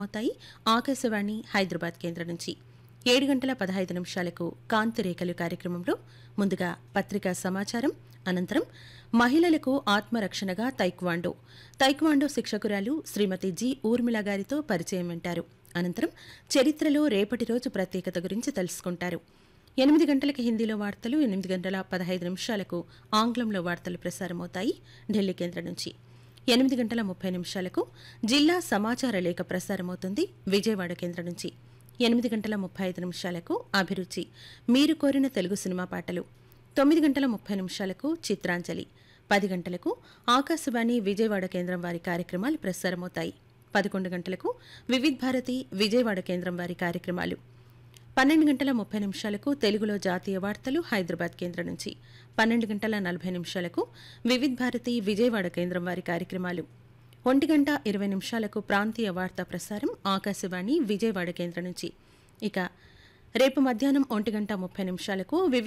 అవుతాయి ఆకాశవాణి హైదరాబాద్ కేంద్రం నుంచి ఏడు గంటల పదహైదు నిమిషాలకు కాంతి రేఖలు కార్యక్రమంలో ముందుగా పత్రికా సమాచారం అనంతరం మహిళలకు ఆత్మరక్షణగా తైక్వాండో తైక్వాండో శిక్షకురాలు శ్రీమతి జి ఊర్మిళ గారితో పరిచయం వింటారు అనంతరం చరిత్రలో రేపటి రోజు ప్రత్యేకత గురించి తెలుసుకుంటారు ఎనిమిది గంటలకు హిందీలో వార్తలు ఎనిమిది గంటల పదహైదు నిమిషాలకు ఆంగ్లంలో వార్తలు ప్రసారమవుతాయి ఢిల్లీ కేంద్రం నుంచి ఎనిమిది గంటల ముప్పై నిమిషాలకు జిల్లా సమాచార లేఖ ప్రసారమవుతుంది విజయవాడ కేంద్రం నుంచి ఎనిమిది గంటల ముప్పై ఐదు నిమిషాలకు అభిరుచి మీరు కోరిన తెలుగు సినిమా పాటలు తొమ్మిది గంటల ముప్పై నిమిషాలకు చిత్రాంజలి పది గంటలకు ఆకాశవాణి విజయవాడ కేంద్రం వారి కార్యక్రమాలు ప్రసారమవుతాయి పదకొండు గంటలకు వివిధ్ భారతి విజయవాడ కేంద్రం వారి కార్యక్రమాలు పన్నెండు గంటల ముప్పై నిమిషాలకు తెలుగులో జాతీయ వార్తలు హైదరాబాద్ కేంద్రం నుంచి పన్నెండు గంటల నలభై నిమిషాలకు వివిధ్ భారతి విజయవాడ కేంద్రం వారి కార్యక్రమాలు ఒంటి గంట ఇరవై నిమిషాలకు ప్రాంతీయ వార్తా ప్రసారం ఆకాశవాణి విజయవాడ కేంద్రం నుంచి ఇక రేపు మధ్యాహ్నం ఒంటి గంట ముప్పై నిమిషాలకు వివిధ